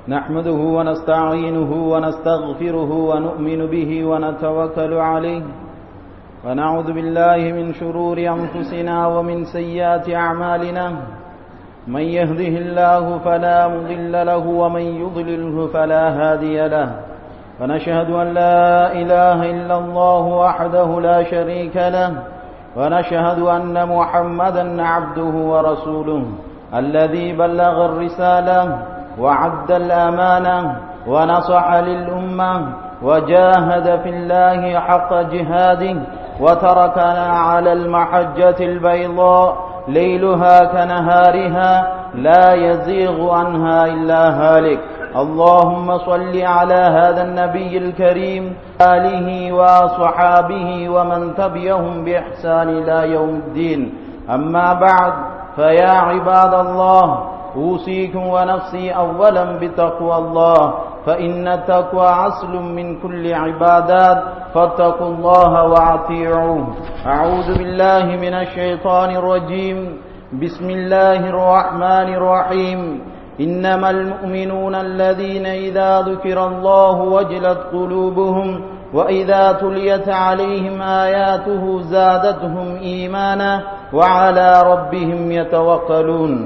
نحمده ونستعينه ونستغفره ونؤمن به ونتوكل عليه ونعوذ بالله من شرور أنفسنا ومن سيئات أعمالنا من يهده الله فلا مضل له ومن يضلله فلا هادي له ونشهد أن لا إله إلا الله وحده لا شريك له ونشهد أن محمدا عبده ورسوله الذي بلغ الرسالة وعد الأمانة ونصح للأمة وجاهد في الله حق جهاده وتركنا على المحجة البيضاء ليلها كنهارها لا يزيغ عنها إلا هالك اللهم صل على هذا النبي الكريم آله وصحابه ومن تبعهم بإحسان إلى يوم الدين أما بعد فيا عباد الله أوصيكم ونفسي أولا بتقوى الله فإن التقوى أصل من كل عبادات فاتقوا الله وأطيعوه أعوذ بالله من الشيطان الرجيم بسم الله الرحمن الرحيم إنما المؤمنون الذين إذا ذكر الله وجلت قلوبهم وإذا تليت عليهم آياته زادتهم إيمانا وعلى ربهم يتوكلون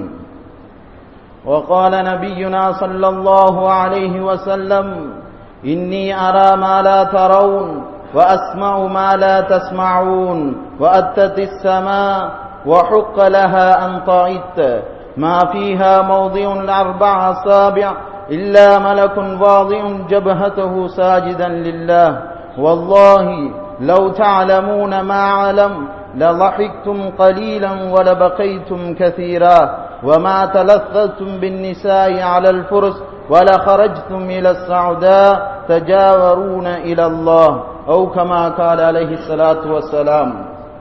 وقال نبينا صلى الله عليه وسلم إني أرى ما لا ترون وأسمع ما لا تسمعون وأتت السماء وحق لها أن طعت ما فيها موضع الأربع أصابع إلا ملك واضع جبهته ساجدا لله والله لو تعلمون ما علم لضحكتم قليلا ولبقيتم كثيرا وما تلذذتم بالنساء على الفرس ولخرجتم إلى السعداء تجاورون إلى الله أو كما قال عليه الصلاة والسلام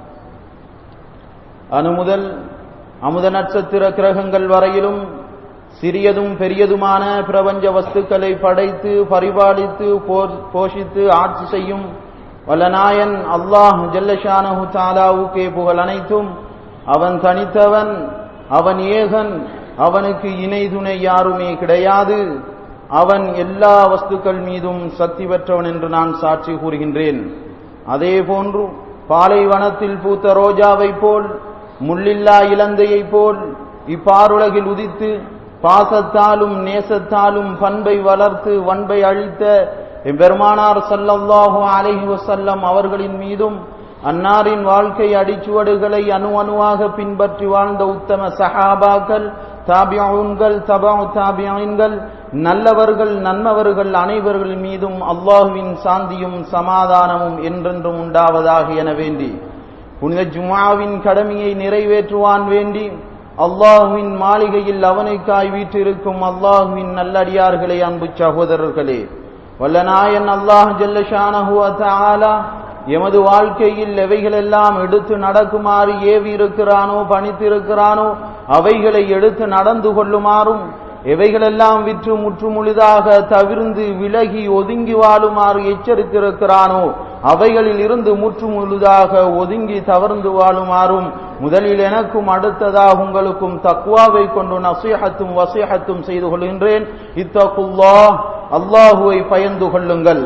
அனுமுதல் அமுத நட்சத்திர கிரகங்கள் வரையிலும் சிறியதும் பெரியதுமான பிரபஞ்ச வஸ்துக்களை படைத்து பரிபாலித்து போஷித்து ஆட்சி செய்யும் வல்லநாயன் அல்லாஹ் ஜல்லஷானஹு தாலாவுக்கே புகழ் அனைத்தும் அவன் தனித்தவன் அவன் ஏகன் அவனுக்கு இணை துணை யாருமே கிடையாது அவன் எல்லா வஸ்துக்கள் மீதும் சக்தி பெற்றவன் என்று நான் சாட்சி கூறுகின்றேன் அதே போன்று பாலைவனத்தில் பூத்த ரோஜாவை போல் முள்ளில்லா இலந்தையைப் போல் இப்பாருலகில் உதித்து பாசத்தாலும் நேசத்தாலும் பண்பை வளர்த்து வன்பை அழித்த பெருமானார் சல்லல்லாஹு அலஹி வசல்லம் அவர்களின் மீதும் அன்னாரின் வாழ்க்கை அடிச்சுவடுகளை அணு அணுவாக பின்பற்றி வாழ்ந்த உத்தம சஹாபாக்கள் தாபியாவுன்கள் தபா தாபியான்கள் நல்லவர்கள் நன்மவர்கள் அனைவர்கள் மீதும் அல்லாஹுவின் சாந்தியும் சமாதானமும் என்றென்றும் உண்டாவதாக என வேண்டி புனித ஜுமாவின் கடமையை நிறைவேற்றுவான் வேண்டி அல்லாஹுவின் மாளிகையில் அவனுக்காய் வீற்றிருக்கும் அல்லாஹுவின் நல்லடியார்களே அன்பு சகோதரர்களே வல்லநாயன் அல்லாஹ் ஜல்லஷானஹுவ எமது வாழ்க்கையில் எவைகளெல்லாம் எடுத்து நடக்குமாறு ஏவி இருக்கிறானோ பணித்திருக்கிறானோ அவைகளை எடுத்து நடந்து கொள்ளுமாறும் எவைகளெல்லாம் விற்று முற்றுமுழுதாக தவிர்ந்து விலகி ஒதுங்கி வாழுமாறு எச்சரித்திருக்கிறானோ அவைகளில் இருந்து முற்றுமுழுதாக ஒதுங்கி தவறுந்து வாழுமாறும் முதலில் எனக்கும் அடுத்ததாக உங்களுக்கும் தக்குவாவை கொண்டு நசீகத்தும் வசீகத்தும் செய்து கொள்கின்றேன் இத்தகுல்லா அல்லாஹுவை பயந்து கொள்ளுங்கள்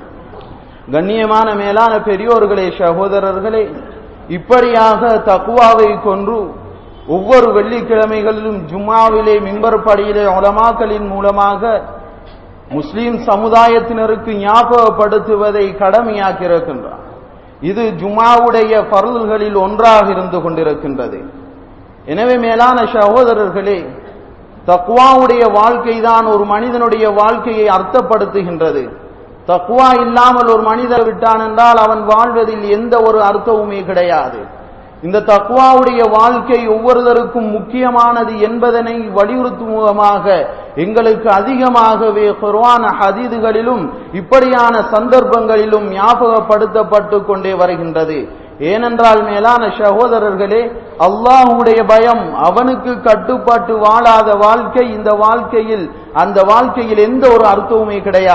கண்ணியமான மேலான பெரியோர்களே சகோதரர்களே இப்படியாக தக்குவாவை கொன்று ஒவ்வொரு வெள்ளிக்கிழமைகளிலும் ஜும்மாவிலே மிம்பர் படியிலே உலமாக்களின் மூலமாக முஸ்லிம் சமுதாயத்தினருக்கு ஞாபகப்படுத்துவதை கடமையாக்கியிருக்கின்றார் இது ஜுமாவுடைய பருள்களில் ஒன்றாக இருந்து கொண்டிருக்கின்றது எனவே மேலான சகோதரர்களே தக்குவாவுடைய வாழ்க்கை தான் ஒரு மனிதனுடைய வாழ்க்கையை அர்த்தப்படுத்துகின்றது தக்குவா இல்லாமல் ஒரு மனிதர் விட்டான் என்றால் அவன் வாழ்வதில் எந்த ஒரு அர்த்தமுமே கிடையாது இந்த தக்குவாவுடைய வாழ்க்கை ஒவ்வொருவருக்கும் முக்கியமானது என்பதனை வலியுறுத்தும் முகமாக எங்களுக்கு அதிகமாகவே குர்வான ஹதீதுகளிலும் இப்படியான சந்தர்ப்பங்களிலும் ஞாபகப்படுத்தப்பட்டு கொண்டே வருகின்றது ஏனென்றால் மேலான சகோதரர்களே அல்லாஹுடைய பயம் அவனுக்கு கட்டுப்பட்டு வாழாத வாழ்க்கை இந்த வாழ்க்கையில் அந்த வாழ்க்கையில் எந்த ஒரு அர்த்தமுமே கிடையாது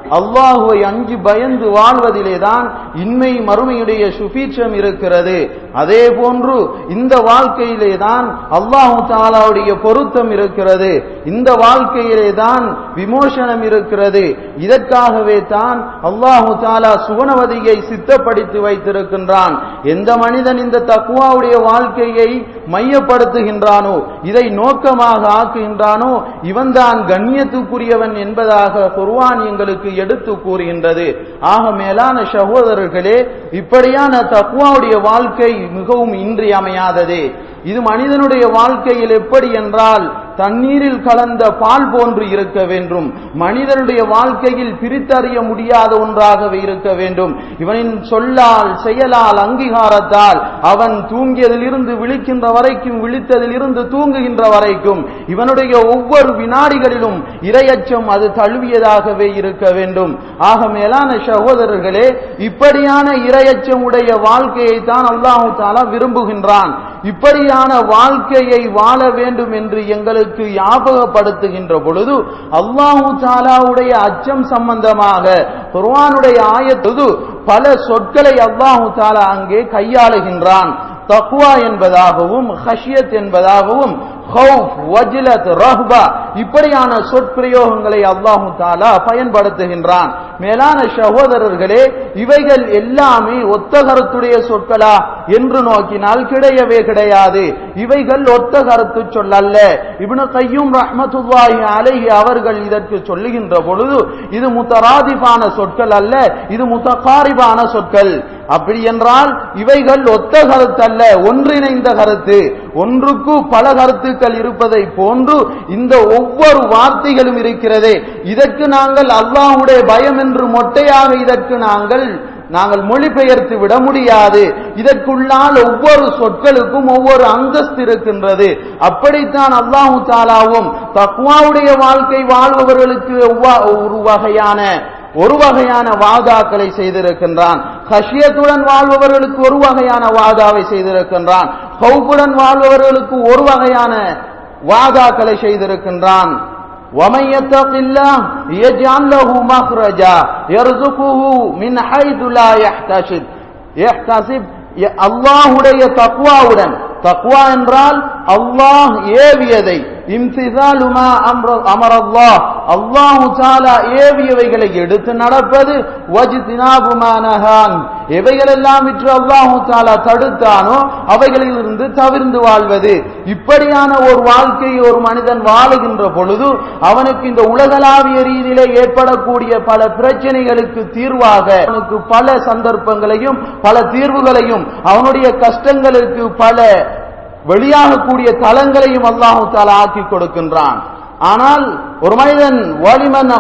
அல்லாஹுவை அஞ்சு பயந்து வாழ்வதிலே தான் இன்மை மறுமையுடைய சுபீட்சம் இருக்கிறது அதே போன்று இந்த வாழ்க்கையிலே தான் அல்லாஹு தாலாவுடைய பொருத்தம் இருக்கிறது இந்த வாழ்க்கையிலே தான் விமோசனம் இருக்கிறது இதற்காகவே தான் அல்லாஹு தாலா சுவனவதியை சித்தப்படுத்தி வைத்திருக்கின்றான் எந்த மனிதன் இந்த தக்குவாவுடைய வாழ்க்கையை மையப்படுத்துகின்றானோ இதை நோக்கமாக ஆக்குகின்றானோ இவன்தான் கண்ணியத்துக்குரியவன் என்பதாக குர்வான் எங்களுக்கு எடுத்து கூறுகின்றது ஆக மேலான சகோதரர்களே இப்படியான தக்குவாவுடைய வாழ்க்கை மிகவும் இன்றியமையாதது இது மனிதனுடைய வாழ்க்கையில் எப்படி என்றால் தண்ணீரில் கலந்த பால் போன்று இருக்க வேண்டும் மனிதனுடைய வாழ்க்கையில் பிரித்தறிய முடியாத ஒன்றாகவே இருக்க வேண்டும் இவனின் சொல்லால் செயலால் அங்கீகாரத்தால் அவன் தூங்கியதிலிருந்து விழிக்கின்ற வரைக்கும் விழித்ததிலிருந்து தூங்குகின்ற வரைக்கும் இவனுடைய ஒவ்வொரு வினாடிகளிலும் இரையச்சம் அது தழுவியதாகவே இருக்க வேண்டும் ஆக மேலான சகோதரர்களே இப்படியான இரையச்சம் உடைய வாழ்க்கையை தான் அல்லாஹு தாலா விரும்புகின்றான் இப்படியான வாழ்க்கையை வாழ வேண்டும் என்று எங்களுக்கு ஞாபகப்படுத்துகின்ற பொழுது அல்லாஹு தாலாவுடைய அச்சம் சம்பந்தமாக குர்ஆனுடைய ஆயத்தது பல சொற்களை அல்லாஹு தாலா அங்கே கையாளுகின்றான் தக்வா என்பதாகவும் ஹஷியத் என்பதாகவும் ஹவுஃப் வஜ்லத் ரஹ்பா இப்படியான சொற்பிரயோகங்களை அல்லாஹு தாலா பயன்படுத்துகின்றான் மேலான சகோதரர்களே இவைகள் எல்லாமே ஒத்த கருத்துடைய சொற்களா என்று நோக்கினால் கிடையவே கிடையாது இவைகள் ஒத்த கருத்து சொல்லல்ல இப்னு கையும் ரஹ்மத்துல்லாஹி அலைஹி அவர்கள் இதற்கு சொல்லுகின்ற பொழுது இது முத்தராதிபான சொற்கள் அல்ல இது முத்தகாரிபான சொற்கள் அப்படி என்றால் இவைகள் ஒத்த கருத்தல்ல ஒன்றிணைந்த கருத்து ஒன்றுக்கு பல கருத்துக்கள் இருப்பதை போன்று இந்த ஒவ்வொரு வார்த்தைகளும் இருக்கிறதே இதற்கு நாங்கள் அல்லாஹுடைய பயம் என்று மொட்டையாக இதற்கு நாங்கள் நாங்கள் மொழிபெயர்த்து விட முடியாது இதற்குள்ளால் ஒவ்வொரு சொற்களுக்கும் ஒவ்வொரு அந்தஸ்து இருக்கின்றது அப்படித்தான் அல்லாஹு தாலாவும் தக்வாவுடைய வாழ்க்கை வாழ்பவர்களுக்கு ஒரு வகையான ஒரு வகையான வாதாக்களை செய்திருக்கின்றான் ஹஷியத்துடன் வாழ்பவர்களுக்கு ஒரு வகையான வாதாவை செய்திருக்கின்றான் ஹவுப்புடன் வாழ்பவர்களுக்கு ஒரு வகையான வாதாக்களை செய்திருக்கின்றான் ومن يتق الله يجعل له مخرجا يرزقه من حيث لا يحتسب يحتسب அல்லாஹுடைய தக்குவாவுடன் தக்குவா என்றால் அல்லாஹ் ஏவியதை இம்திதாலுமா அமரல்லாஹ் அல்லாஹு தாலா ஏவியவைகளை எடுத்து நடப்பது வஜ்தினாபுமானஹான் எவைகளெல்லாம் விற்று அல்லாஹு தாலா தடுத்தானோ அவைகளில் இருந்து தவிர்ந்து வாழ்வது இப்படியான ஒரு வாழ்க்கையை ஒரு மனிதன் வாழுகின்ற பொழுது அவனுக்கு இந்த உலகளாவிய ரீதியிலே ஏற்படக்கூடிய பல பிரச்சனைகளுக்கு தீர்வாக அவனுக்கு பல சந்தர்ப்பங்களையும் பல தீர்வுகளையும் அவனுடைய கஷ்டங்களுக்கு பல வெளியாகக்கூடிய தலங்களையும் அல்லாஹு தாலா ஆக்கி கொடுக்கின்றான் ஆனால் ஒரு மனிதன் வலிமன்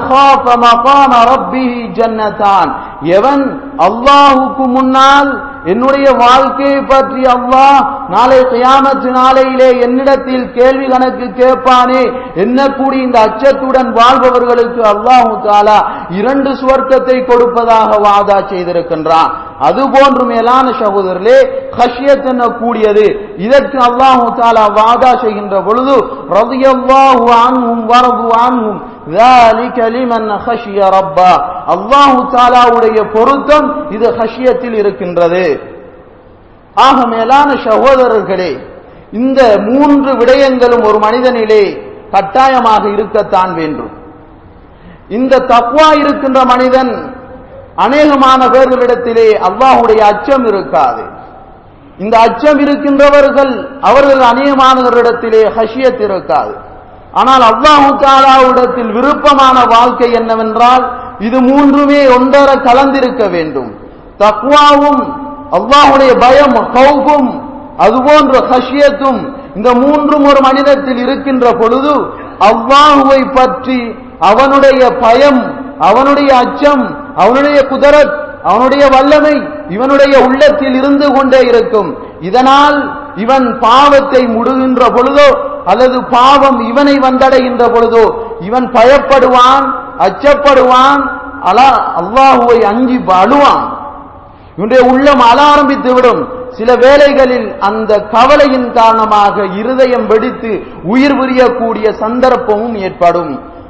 ஜன்னதான் எவன் அல்லாஹுக்கு முன்னால் என்னுடைய வாழ்க்கையை பற்றி அல்லாஹ் நாளை கியாமத்து நாளையிலே என்னிடத்தில் கேள்வி கணக்கு கேட்பானே எண்ணக்கூடிய இந்த அச்சத்துடன் வாழ்பவர்களுக்கு அல்லாஹு தாலா இரண்டு சுவர்க்கத்தை கொடுப்பதாக வாதா செய்திருக்கின்றான் அதுபோன்று மேலான சகோதரர்களே ஹஷியத் கூடியது இதற்கு அல்லாஹு தாலா வாதா செய்கின்ற பொழுது ரதியல்லாஹு அன்ஹும் வரது அன்ஹும் ذلك لمن خشي ربا அல்லாஹு தாலாவுடைய பொருத்தம் இது ஹஷியத்தில் இருக்கின்றது ஆக மேலான சகோதரர்களே இந்த மூன்று விடயங்களும் ஒரு மனிதனிலே கட்டாயமாக இருக்கத்தான் வேண்டும் இந்த தக்வா இருக்கின்ற மனிதன் அநேகமான பேர்களிடத்திலே அல்லாஹுடைய அச்சம் இருக்காது இந்த அச்சம் இருக்கின்றவர்கள் அவர்கள் அநேகமானவர்களிடத்திலே ஹஷியத் இருக்காது ஆனால் அல்லாஹு தாலாவிடத்தில் விருப்பமான வாழ்க்கை என்னவென்றால் இது மூன்றுமே ஒன்றர கலந்திருக்க வேண்டும் தக்வாவும் அல்லாஹுடைய பயம் கௌபும் அதுபோன்ற ஹஷியத்தும் இந்த மூன்றும் ஒரு மனிதத்தில் இருக்கின்ற பொழுது அல்லாஹுவை பற்றி அவனுடைய பயம் அவனுடைய அச்சம் அவனுடைய குதரத் அவனுடைய வல்லமை இவனுடைய உள்ளத்தில் இருந்து கொண்டே இருக்கும் இதனால் இவன் பாவத்தை முடுகின்ற பொழுதோ அல்லது பாவம் இவனை வந்தடைகின்ற பொழுதோ இவன் பயப்படுவான் அச்சப்படுவான் அலா அல்லாஹுவை அஞ்சி அழுவான் இவனுடைய உள்ளம் அழ ஆரம்பித்து விடும் சில வேளைகளில் அந்த கவலையின் காரணமாக இருதயம் வெடித்து உயிர் புரியக்கூடிய சந்தர்ப்பமும் ஏற்படும்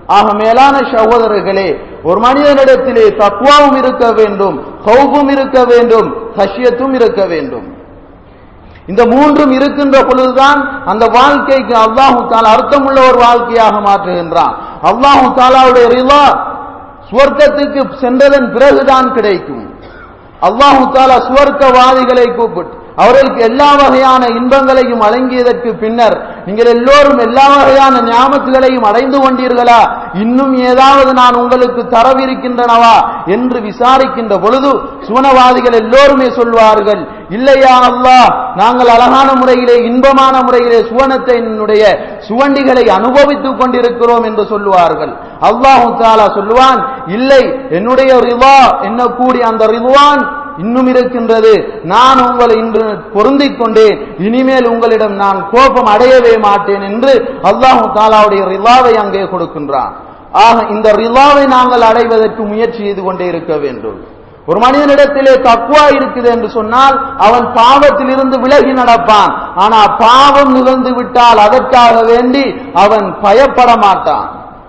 ஆக மேலான சகோதரர்களே ஒரு மனிதனிடத்திலே தக்குவாவும் இருக்க வேண்டும் கௌபும் இருக்க வேண்டும் ஹஷியத்தும் இருக்க வேண்டும் இந்த மூன்றும் இருக்கின்ற பொழுதுதான் அந்த வாழ்க்கைக்கு அல்லாஹு தாலா அர்த்தமுள்ள ஒரு வாழ்க்கையாக மாற்றுகின்றான் அல்லாஹு தாலாவுடைய ரிலா சுவர்க்கத்துக்கு சென்றதன் பிறகுதான் கிடைக்கும் அல்லாஹு தாலா சுவர்க்கவாதிகளை கூப்பிட்டு அவர்களுக்கு எல்லா வகையான இன்பங்களையும் வழங்கியதற்கு பின்னர் நீங்கள் எல்லோரும் எல்லா வகையான ஞாபகங்களையும் அடைந்து கொண்டீர்களா இன்னும் ஏதாவது நான் உங்களுக்கு தரவிருக்கின்றனவா என்று விசாரிக்கின்ற பொழுது சுவனவாதிகள் எல்லோருமே சொல்வார்கள் இல்லையா அல்லாஹ் நாங்கள் அழகான முறையிலே இன்பமான முறையிலே சுவனத்தை என்னுடைய சுவண்டிகளை அனுபவித்துக் கொண்டிருக்கிறோம் என்று சொல்லுவார்கள் அல்லாஹு தாலா சொல்லுவான் இல்லை என்னுடைய ரிவா என்னக்கூடிய அந்த ரிவான் இன்னும் இருக்கின்றது நான் உங்களை இன்று பொருந்திக் கொண்டேன் இனிமேல் உங்களிடம் நான் கோபம் அடையவே மாட்டேன் என்று அல்லாஹு தாலாவுடைய ரிலாவை அங்கே கொடுக்கின்றான் ஆக இந்த ரிலாவை நாங்கள் அடைவதற்கு முயற்சி செய்து கொண்டே இருக்க வேண்டும் ஒரு மனிதனிடத்திலே தக்குவா இருக்குது என்று சொன்னால் அவன் பாவத்திலிருந்து விலகி நடப்பான் ஆனா பாவம் நிகழ்ந்து விட்டால் அதற்காக வேண்டி அவன் பயப்பட மாட்டான்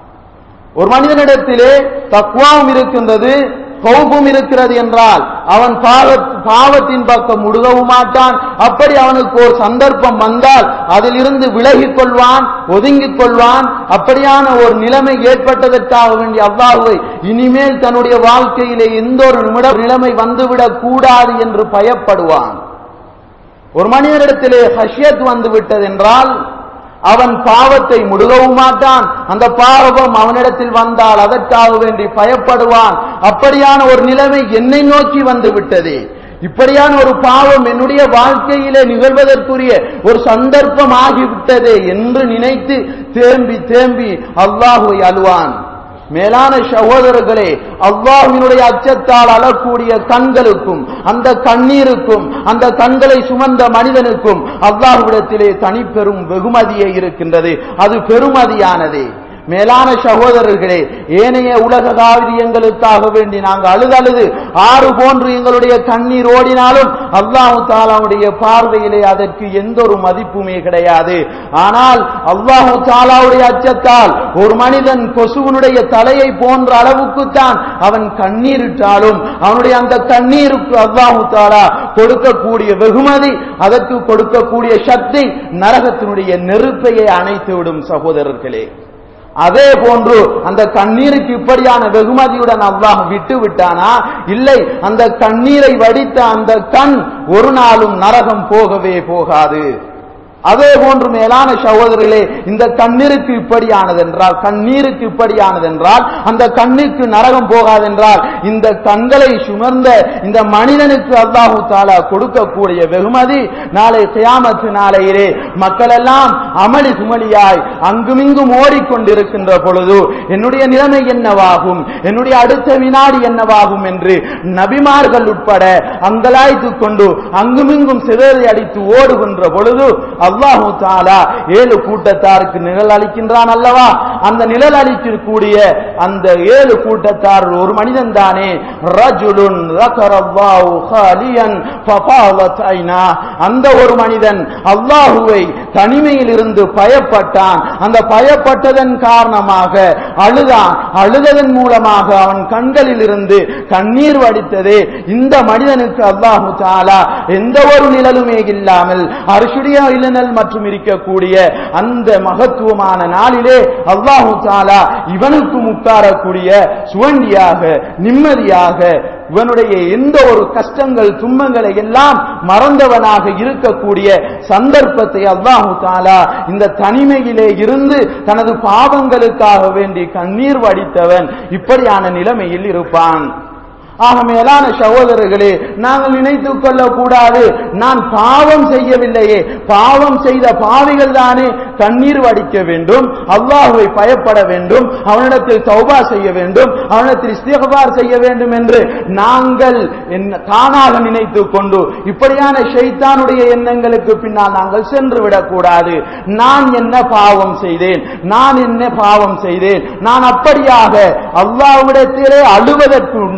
ஒரு மனிதனிடத்திலே தக்குவாவும் இருக்கின்றது கௌபும் இருக்கிறது என்றால் அவன் பாவத்தின் பக்கம் முடுகவும் மாட்டான் அப்படி அவனுக்கு ஒரு சந்தர்ப்பம் வந்தால் அதிலிருந்து விலகிக் கொள்வான் ஒதுங்கிக் கொள்வான் அப்படியான ஒரு நிலைமை ஏற்பட்டதற்காக வேண்டிய அவ்வாறுவை இனிமேல் தன்னுடைய வாழ்க்கையிலே எந்த ஒரு நிமிட நிலைமை வந்துவிடக் கூடாது என்று பயப்படுவான் ஒரு மனிதனிடத்திலே ஹஷியத் வந்து விட்டது என்றால் அவன் பாவத்தை முடுகவும் மாட்டான் அந்த பாவம் அவனிடத்தில் வந்தால் அதற்காக வேண்டி பயப்படுவான் அப்படியான ஒரு நிலைமை என்னை நோக்கி வந்து விட்டது இப்படியான ஒரு பாவம் என்னுடைய வாழ்க்கையிலே நிகழ்வதற்குரிய ஒரு சந்தர்ப்பம் ஆகிவிட்டது என்று நினைத்து தேம்பி தேம்பி அல்லாஹுவை அழுவான் மேலான சகோதரர்களே அல்லாஹினுடைய அச்சத்தால் அழக்கூடிய கண்களுக்கும் அந்த கண்ணீருக்கும் அந்த கண்களை சுமந்த மனிதனுக்கும் அல்லாஹுவிடத்திலே தனிப்பெரும் வெகுமதியே இருக்கின்றது அது பெருமதியானதே மேலான சகோதரர்களே ஏனைய உலக காவிரியங்களுக்காக வேண்டி நாங்கள் அழுதழுது ஆறு போன்று எங்களுடைய கண்ணீர் ஓடினாலும் அல்லாஹு தாலாவுடைய பார்வையிலே அதற்கு எந்த ஒரு மதிப்புமே கிடையாது ஆனால் அல்லாஹு தாலாவுடைய அச்சத்தால் ஒரு மனிதன் கொசுவனுடைய தலையை போன்ற அளவுக்குத்தான் அவன் கண்ணீரிட்டாலும் அவனுடைய அந்த கண்ணீருக்கு அல்லாஹு தாலா கொடுக்கக்கூடிய வெகுமதி அதற்கு கொடுக்கக்கூடிய சக்தி நரகத்தினுடைய நெருப்பையை அணைத்துவிடும் சகோதரர்களே அதே போன்று அந்த கண்ணீருக்கு இப்படியான வெகுமதியுடன் அல்லாஹ் விட்டு விட்டானா இல்லை அந்த கண்ணீரை வடித்த அந்த கண் ஒரு நாளும் நரகம் போகவே போகாது அதே போன்று மேலான சகோதரர்களே இந்த கண்ணீருக்கு இப்படியானது என்றால் கண்ணீருக்கு இப்படியானது என்றால் அந்த கண்ணுக்கு நரகம் போகாதென்றால் இந்த கண்களை சுமர்ந்த இந்த மனிதனுக்கு அல்லாஹு தாலா கொடுக்கக்கூடிய வெகுமதி நாளை கியாமத்து நாளையிலே மக்கள் எல்லாம் அமளி சுமளியாய் அங்குமிங்கும் ஓடிக்கொண்டிருக்கின்ற பொழுது என்னுடைய நிலைமை என்னவாகும் என்னுடைய அடுத்த வினாடி என்னவாகும் என்று நபிமார்கள் உட்பட அங்கலாய்த்து கொண்டு அங்குமிங்கும் சிதறி அடித்து ஓடுகின்ற பொழுது அல்லாஹு தாலா ஏழு கூட்டத்தாருக்கு நிழல் அளிக்கின்றான் அல்லவா அந்த நிழல் அளிக்கக்கூடிய அந்த ஏழு கூட்டத்தார் ஒரு மனிதன் தானே ரஜுலுன் ரகரல்லாஹு ஹாலியன் ஃபபாலத் ஐனா அந்த ஒரு மனிதன் அல்லாஹுவை தனிமையில் இருந்து பயப்பட்டான் அந்த பயப்பட்டதன் காரணமாக அழுதான் அழுததன் மூலமாக அவன் கண்களில் இருந்து கண்ணீர் வடித்ததே இந்த மனிதனுக்கு அல்லாஹு தாலா எந்த ஒரு நிழலுமே இல்லாமல் அரிசுடைய இளநல் மற்றும் இருக்கக்கூடிய அந்த மகத்துவமான நாளிலே அல்லாஹு தாலா இவனுக்கும் உட்காரக்கூடிய சுவண்டியாக நிம்மதியாக இவனுடைய எந்த ஒரு கஷ்டங்கள் துன்பங்களை எல்லாம் மறந்தவனாக இருக்கக்கூடிய சந்தர்ப்பத்தை அல்லாஹு தாலா இந்த தனிமையிலே இருந்து தனது பாவங்களுக்காக வேண்டி கண்ணீர் வடித்தவன் இப்படியான நிலைமையில் இருப்பான் ஆக மேலான சகோதரர்களே நாங்கள் நினைத்துக் கொள்ளக்கூடாது நான் பாவம் செய்யவில்லையே பாவம் செய்த பாவிகள் தானே கண்ணீர் வடிக்க வேண்டும் அல்லாஹுவை பயப்பட வேண்டும் அவனிடத்தில் தௌபா செய்ய வேண்டும் அவனிடத்தில் இஸ்திகபார் செய்ய வேண்டும் என்று நாங்கள் என்ன தானாக நினைத்துக் கொண்டு இப்படியான ஷைத்தானுடைய எண்ணங்களுக்கு பின்னால் நாங்கள் சென்று விடக்கூடாது நான் என்ன பாவம் செய்தேன் நான் என்ன பாவம் செய்தேன் நான் அப்படியாக அல்லாஹ்விடத்திலே அழுவதற்கு உண்டான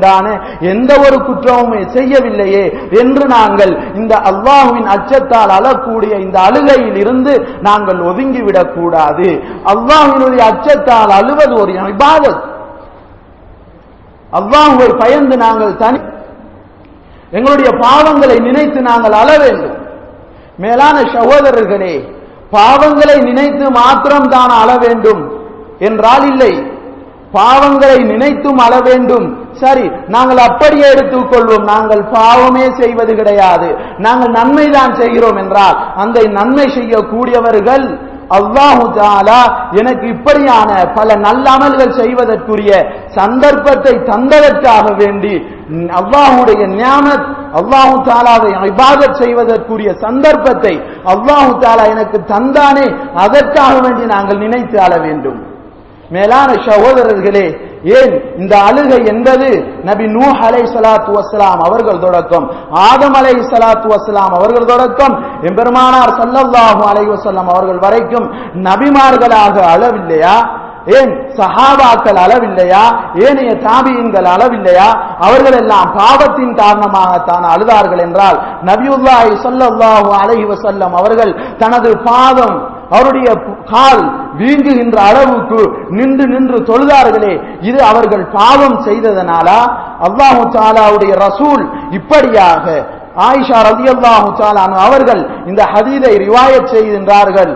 எந்த ஒரு குற்றமுமே செய்யவில்லையே என்று நாங்கள் இந்த அல்லாஹுவின் அச்சத்தால் அழக்கூடிய இந்த அழுகையில் இருந்து நாங்கள் ஒதுங்கிவிடக் கூடாது அல்லாஹினுடைய அச்சத்தால் அழுவது ஒரு இபாதத் அல்லாஹுவை பயந்து நாங்கள் தனி எங்களுடைய பாவங்களை நினைத்து நாங்கள் அழ வேண்டும் மேலான சகோதரர்களே பாவங்களை நினைத்து மாத்திரம் தான் அழ வேண்டும் என்றால் இல்லை பாவங்களை நினைத்தும் அழ வேண்டும் சரி நாங்கள் அப்படியே எடுத்துக்கொள்வோம் நாங்கள் பாவமே செய்வது கிடையாது நாங்கள் நன்மை தான் செய்கிறோம் என்றால் அந்த நன்மை செய்யக்கூடியவர்கள் அல்லாஹு தாலா எனக்கு இப்படியான பல நல்ல அமல்கள் செய்வதற்குரிய சந்தர்ப்பத்தை தந்ததற்காக வேண்டி அல்லாஹுடைய ஞானத் அல்லாஹு தாலாவை இபாதத் செய்வதற்குரிய சந்தர்ப்பத்தை அல்லாஹு தாலா எனக்கு தந்தானே அதற்காக வேண்டி நாங்கள் நினைத்து ஆள வேண்டும் மேலான சகோதரர்களே ஏன் இந்த அழுகை என்பது நபி நூ அலை சலாத்து வசலாம் அவர்கள் தொடக்கம் ஆதம் அலை சலாத்து வசலாம் அவர்கள் தொடக்கம் எம்பெருமானார் சல்லல்லாஹு அலை வசல்லாம் அவர்கள் வரைக்கும் நபிமார்களாக அளவில்லையா ஏன் சஹாபாக்கள் அளவில்லையா ஏனைய தாபியங்கள் அளவில்லையா அவர்கள் எல்லாம் பாவத்தின் காரணமாகத்தான் அழுதார்கள் என்றால் நபியுல்லாஹி ஸல்லல்லாஹு அலைஹி வஸல்லம் அவர்கள் தனது பாதம் அவருடைய கால் வீங்குகின்ற அளவுக்கு நின்று நின்று தொழுதார்களே இது அவர்கள் பாவம் செய்ததனாலா அல்லாஹு தாலாவுடைய ரசூல் இப்படியாக ஆயிஷா ரதியல்லாஹு தாலானு அவர்கள் இந்த ஹதீதை ரிவாயத் செய்கின்றார்கள்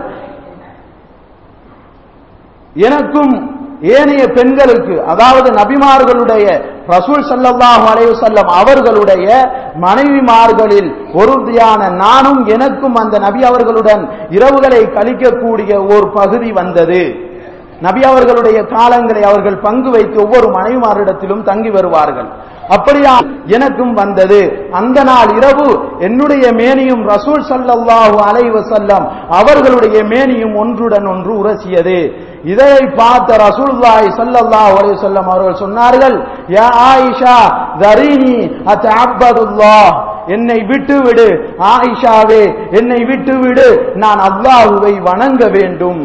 எனக்கும் ஏனைய பெண்களுக்கு அதாவது நபிமார்களுடைய ரசூல் சல்லல்லாஹு அலைஹி வஸல்லம் அவர்களுடைய மனைவிமார்களில் ஒருத்தியான நானும் எனக்கும் அந்த நபி அவர்களுடன் இரவுகளை கழிக்கக்கூடிய ஒரு பகுதி வந்தது நபி அவர்களுடைய காலங்களை அவர்கள் பங்கு வைத்து ஒவ்வொரு மனைவிமாரிடத்திலும் தங்கி வருவார்கள் அப்படியா எனக்கும் வந்தது அந்த நாள் இரவு என்னுடைய மேனியும் ரசூல் சல்லல்லாஹு அலைஹி வஸல்லம் அவர்களுடைய மேனியும் ஒன்றுடன் ஒன்று உரசியது இதை பார்த்த ரசூலுல்லாஹி ஸல்லல்லாஹு அலைஹி வஸல்லம் அவர்கள் சொன்னார்கள் யா ஆயிஷா தரீனி அத்தஅப்பதுல்லாஹ் என்னை விட்டு விடு ஆயிஷாவே என்னை விட்டு விடு நான் அல்லாஹுவை வணங்க வேண்டும்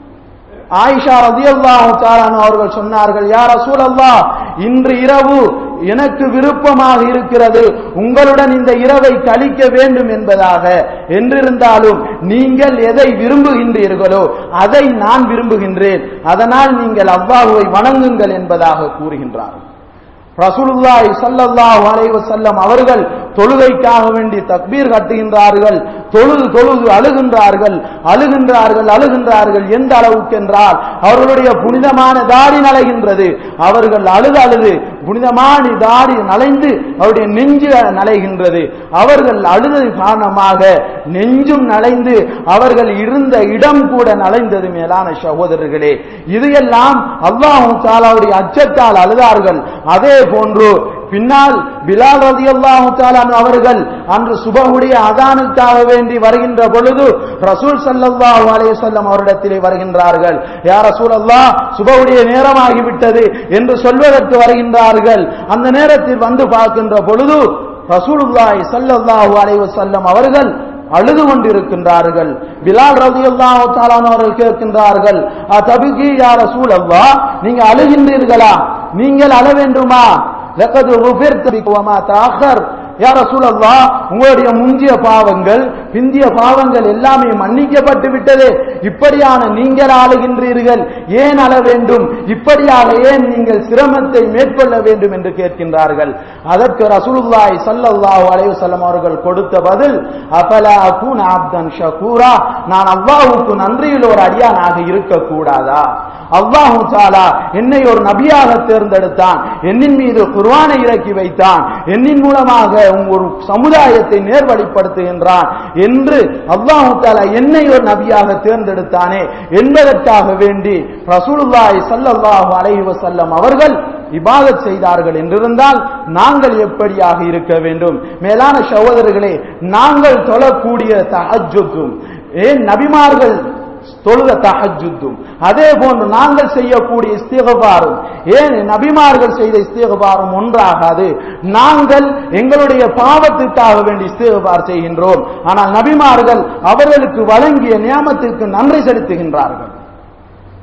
ஆயிஷா ரதியல்லாஹு தாலானு அவர்கள் சொன்னார்கள் யார் ரசூல் அல்லாஹ் இன்று இரவு எனக்கு விருப்பமாக இருக்கிறது உங்களுடன் இந்த இரவை கழிக்க வேண்டும் என்பதாக என்றிருந்தாலும் நீங்கள் எதை விரும்புகின்றீர்களோ அதை நான் விரும்புகின்றேன் அதனால் நீங்கள் அல்லாஹுவை வணங்குங்கள் என்பதாக கூறுகின்றார் ரசூலுல்லாஹி ஸல்லல்லாஹு அலைஹி வஸல்லம் அவர்கள் தொழுகைக்காக வேண்டி தக்பீர் கட்டுகின்றார்கள் தொழுது தொழுது அழுகின்றார்கள் அழுகின்றார்கள் அழுகின்றார்கள் எந்த அளவுக்கு என்றால் அவர்களுடைய புனிதமான தாடி நலைகின்றது அவர்கள் அழுது அழுது புனிதமான தாடி நலைந்து அவருடைய நெஞ்சு நலைகின்றது அவர்கள் அழுதது காரணமாக நெஞ்சும் நலைந்து அவர்கள் இருந்த இடம் கூட நலைந்தது மேலான சகோதரர்களே இது எல்லாம் அல்லாஹு தாலாவுடைய அச்சத்தால் அழுதார்கள் அதே போன்று பின்னால் பிலால் ரதி அல்லாஹு அவர்கள் அன்று சுபகுடைய அதானுக்காக வேண்டி வருகின்ற பொழுது ரசூல் சல்லல்லாஹு அலைஹி வஸல்லம் அவரிடத்திலே வருகின்றார்கள் யா ரசூல் அல்லாஹ் சுபகுடைய நேரமாகிவிட்டது என்று சொல்வதற்கு வருகின்றார்கள் அந்த நேரத்தில் வந்து பார்க்கின்ற பொழுது ரசூலுல்லாஹி ஸல்லல்லாஹு அலைஹி வஸல்லம் அவர்கள் அழுது கொண்டிருக்கின்றார்கள் பிலால் ரதியல்லாஹு தஆலா அவர்கள் கேட்கின்றார்கள் தபிகி யா ரசூல் அல்லாஹ் நீங்க அழுகின்றீர்களா நீங்கள் அழ வேண்டுமா லக்கது உஃபிர்த பிகுவமா தாஹர் யா ரசூலல்லாஹ் உங்களுடைய முந்திய பாவங்கள் பிந்திய பாவங்கள் எல்லாமே மன்னிக்கப்பட்டு விட்டது இப்படியான நீங்கள் ஆளுகின்றீர்கள் ஏன் அழ வேண்டும் இப்படியாக ஏன் நீங்கள் சிரமத்தை மேற்கொள்ள வேண்டும் என்று கேட்கின்றார்கள் அதற்கு ரசூலுல்லாஹி ஸல்லல்லாஹு அலைஹி வஸல்லம் அவர்கள் கொடுத்த பதில் அபலா அகூன அப்தன் ஷகூரா நான் அல்லாஹ்வுக்கு நன்றியில் ஒரு அடியானாக இருக்க கூடாதா அல்லாஹு தாலா என்னை ஒரு நபியாக தேர்ந்தெடுத்தான் என்னின் மீது குர்ஆனை இறக்கி வைத்தான் என்னின் மூலமாக ஒரு சமுதாயத்தை நேர்வழிப்படுத்துகின்றான் என்று அல்லாஹு தாலா என்னை ஒரு நபியாக தேர்ந்தெடுத்தானே என்பதற்காக வேண்டி ரசூலுல்லாஹி ஸல்லல்லாஹு அலைஹி வஸல்லம் அவர்கள் இபாதத் செய்தார்கள் என்றிருந்தால் நாங்கள் எப்படியாக இருக்க வேண்டும் மேலான சகோதரர்களே நாங்கள் தொழக்கூடிய தஹஜ்ஜுத்தும் ஏன் நபிமார்கள் தொழுத தஹஜுத்தும் அதே போன்று நாங்கள் செய்யக்கூடிய இஸ்திகபாரும் ஏன் நபிமார்கள் செய்த இஸ்திகபாரும் ஒன்றாகாது நாங்கள் எங்களுடைய பாவத்திற்காக வேண்டி இஸ்திகபார் செய்கின்றோம் ஆனால் நபிமார்கள் அவர்களுக்கு வழங்கிய நியமத்திற்கு நன்றி செலுத்துகின்றார்கள்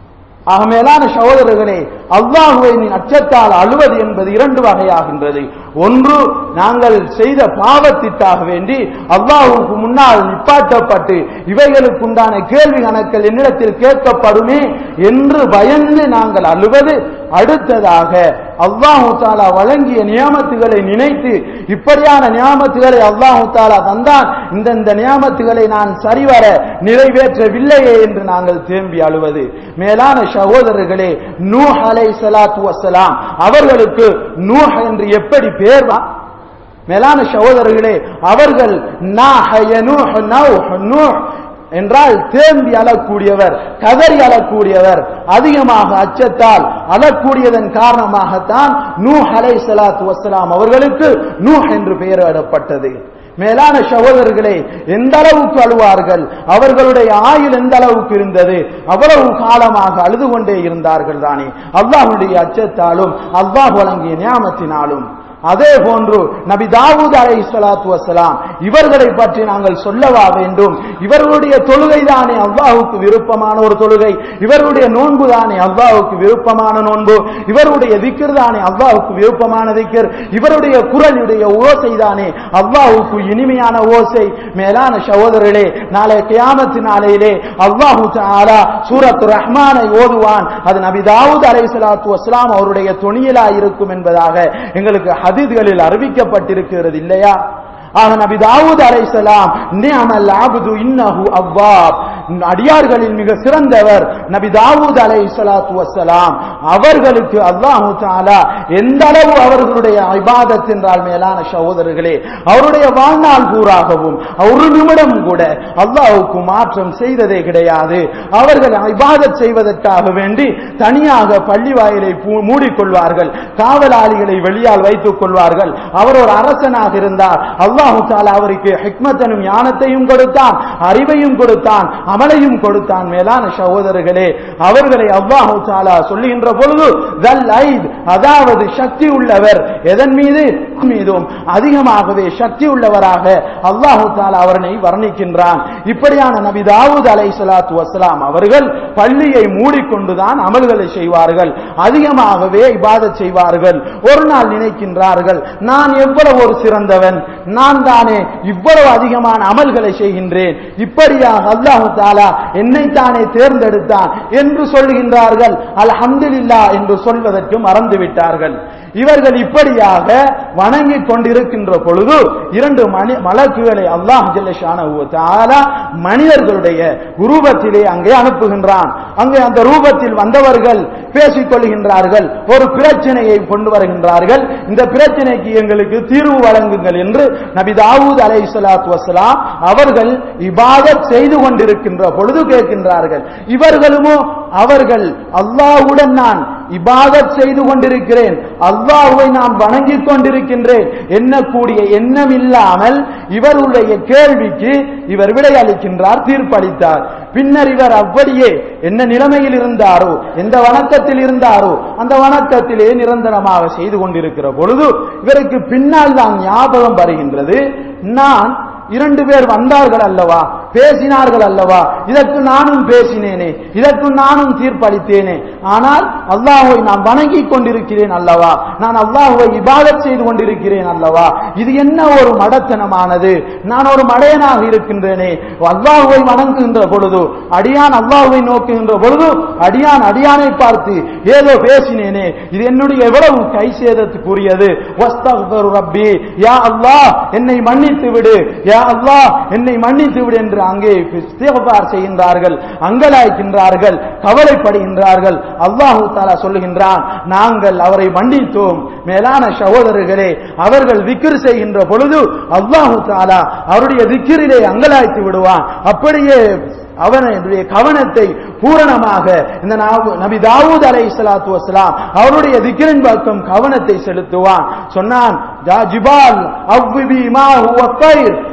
ஆக மேலான சகோதரர்களே அல்லாஹுவை நீ அச்சத்தால் அழுவது என்பது இரண்டு வகையாகின்றது ஒன்று நாங்கள் செய்த பாவத்திற்காக வேண்டி அல்லாஹுக்கு முன்னால் நிப்பாட்டப்பட்டு இவைகளுக்குண்டான கேள்வி கணக்கள் என்னிடத்தில் கேட்கப்படுமே என்று பயந்து நாங்கள் அழுவது அடுத்ததாக அல்லாஹு தாலா வழங்கிய நியாமத்துகளை நினைத்து இப்படியான நியாமத்துகளை அல்லாஹு தாலா தந்தான் இந்த இந்த நியாமத்துகளை நான் சரிவர நிறைவேற்றவில்லையே என்று நாங்கள் தேம்பி அழுவது மேலான சகோதரர்களே நூஹ் அலை சலாத்து வசலாம் அவர்களுக்கு நூஹ் என்று எப்படி பேர் வா- மேலான சகோதரர்களே அவர்கள் நாஹ யனூஹ் நௌஹ் நூஹ் என்றால் தேம்பி அழக்கூடியவர் கதறி அழக்கூடியவர் அதிகமாக அச்சத்தால் அழக்கூடியதன் காரணமாகத்தான் நூஹ் அலை சலாத்து வசலாம் அவர்களுக்கு நூஹ் என்று பெயரிடப்பட்டது மேலான சகோதரர்களே எந்த அளவுக்கு அழுவார்கள் அவர்களுடைய ஆயுள் எந்த அளவுக்கு இருந்தது அவ்வளவு காலமாக அழுது கொண்டே இருந்தார்கள் தானே அல்லாஹுடைய அச்சத்தாலும் அல்லாஹ் வழங்கிய நியாமத்தினாலும் அதே போன்று நபி தாவூத் அலை சலாத்து வசலாம் இவர்களை பற்றி நாங்கள் சொல்லவா வேண்டும் இவர்களுடைய தொழுகை தானே அல்லாஹுக்கு விருப்பமான ஒரு தொழுகை இவருடைய நோன்பு தானே அல்லாஹுக்கு விருப்பமான நோன்பு இவருடைய திக்கர் தானே அல்லாஹுக்கு விருப்பமான திக்கர் இவருடைய குரலுடைய ஓசை தானே அல்லாஹுக்கு இனிமையான ஓசை மேலான சகோதரர்களே நாளை கியாமத்து நாளையிலே அல்லாஹு தஆலா சூரத்து ரஹ்மானை ஓதுவான் அது நபி தாவூத் அலை சலாத்து வஸ்லாம் அவருடைய துணியலா இருக்கும் என்பதாக எங்களுக்கு ஹதீதுகளில் அறிவிக்கப்பட்டிருக்கிறது இல்லையா ஆக நபி தாவூத் அலைஹிஸ்ஸலாம் நிஅமல் அப்து இன்னஹு அவ்வாப் அடியார்களில் மிக சிறந்தவர் நபி தாவூத் அலைஹிஸ்ஸலாத்து வஸ்ஸலாம் அவர்களுக்கு அல்லாஹு தஆலா எந்த அளவு அவர்களுடைய இபாதத் என்றால் மேலான சகோதரர்களே அவருடைய வாழ்நாள் கூறாகவும் ஒரு நிமிடம் கூட அல்லாஹ்வுக்கு மாற்றம் செய்ததே கிடையாது அவர்கள் இபாதத் செய்வதற்காக வேண்டி தனியாக பள்ளி வாயிலை பூ- மூடிக்கொள்வார்கள் காவலாளிகளை வெளியால் வைத்துக் கொள்வார்கள் அவர் ஒரு அரசனாக இருந்தார் அல்லாஹு தாலா அவருக்கு ஹிக்மத்தனும் ஞானத்தையும் கொடுத்தான் அறிவையும் கொடுத்தான் அமலையும் கொடுத்தான் மேலான சகோதரர்களே அவர்களை அல்லாஹு தாலா சொல்லுகின்ற பொழுது தல் ஐத் அதாவது சக்தி உள்ளவர் எதன் மீது மீதும் அதிகமாகவே சக்தி உள்ளவராக அல்லாஹு தாலா அவரனை வர்ணிக்கின்றான் இப்படியான நபி தாவூத் அலை சலாத்து வசலாம் அவர்கள் பள்ளியை மூடிக்கொண்டுதான் அமல்களை செய்வார்கள் அதிகமாகவே இபாதத் செய்வார்கள் ஒரு நாள் நினைக்கின்றார்கள் நான் எவ்வளவு ஒரு சிறந்தவன் நான் தானே இவ்வளவு அதிகமான அமல்களை செய்கின்றேன் இப்படியாக அல்லாஹு தாலா என்னைத்தானே தேர்ந்தெடுத்தான் என்று சொல்லுகின்றார்கள் அல்ஹம்துலில்லா என்று சொல்வதற்கு மறந்து விட்டார்கள் இவர்கள் இப்படியாக வணங்கிக் கொண்டிருக்கின்ற பொழுது இரண்டு மணி மலக்குகளை அல்லாஹ் ஜல்லஷானஹு வ தஆலா மனிதர்களுடைய ரூபத்திலே அங்கே அனுப்புகின்றான் அங்கே அந்த ரூபத்தில் வந்தவர்கள் பேசிக் கொள்கின்றார்கள் ஒரு பிரச்சனையை கொண்டு வருகின்றார்கள் இந்த பிரச்சனைக்கு எங்களுக்கு தீர்வு வழங்குங்கள் என்று நபி தாவூத் அலைஹிஸ்ஸலாத்து வஸ்ஸலாம் அவர்கள் இபாதத் செய்து கொண்டிருக்கின்ற பொழுது கேட்கின்றார்கள் இவர்களுமோ அவர்கள் அல்லாஹ்வுடன் நான் இபாதத் செய்து கொண்டிருக்கிறேன் அல்லாஹ்வை நான் வணங்கிக் கொண்டிருக்கின்றேன் எண்ணக்கூடிய எண்ணம் இல்லாமல் இவருடைய கேள்விக்கு இவர் விடையளிக்கின்றார் தீர்ப்பளித்தார் பின்னர் இவர் அப்படியே என்ன நிலைமையில் இருந்தாரோ எந்த வணக்கத்தில் இருந்தாரோ அந்த வணக்கத்திலே நிரந்தரமாக செய்து கொண்டிருக்கிற பொழுது இவருக்கு பின்னால் தான் ஞாபகம் வருகின்றது நான் இரண்டு பேர் வந்தார்கள் அல்லவா பேசினார்கள் அல்லவா இதற்கு நானும் பேசினேனே இதற்கு நானும் தீர்ப்பளித்தேனே ஆனால் அல்லாஹ்வை நான் வணங்கிக் கொண்டிருக்கிறேன் அல்லவா நான் அல்லாஹ்வை இபாதத் செய்து கொண்டிருக்கிறேன் அல்லவா இது என்ன ஒரு மடத்தனமானது நான் ஒரு மடையனாக இருக்கின்றேனே அல்லாஹ்வை வணங்குகின்ற பொழுது அடியான் அல்லாஹ்வை நோக்குகின்ற பொழுது அடியான் அடியானை பார்த்து ஏதோ பேசினேனே இது என்னுடைய எவ்வளவு கை சேதத்துக்குரியது வஸ்தக்ஃபிரு ரப்பி யா அல்லாஹ் என்னை மன்னித்து விடு யா அல்லாஹ் என்னை மன்னித்து விடு என்று அங்கே இஸ்திக்பார் செய்கின்றார்கள் அங்கலாய்க்கின்றார்கள் கவலைப்படுகின்றார்கள் அல்லாஹு தாலா சொல்லுகின்றான் நாங்கள் அவரை மன்னித்தோம் மேலான சகோதரர்களே அவர்கள் விக்கிர் செய்கின்ற பொழுது அல்லாஹு தாலா அவருடைய விக்கிரிலே அங்கலாய்த்து விடுவான் அப்படியே அவனுடைய கவனத்தை பூரணமாக இந்த நாவு- நபி தாவூத் அலை சலாத்து வசலாம் அவருடைய திக்கிரின் பக்கம் கவனத்தை செலுத்துவான் சொன்னான் "யா ஜிபால் அவ்விபி மா ஹுவ தைர்."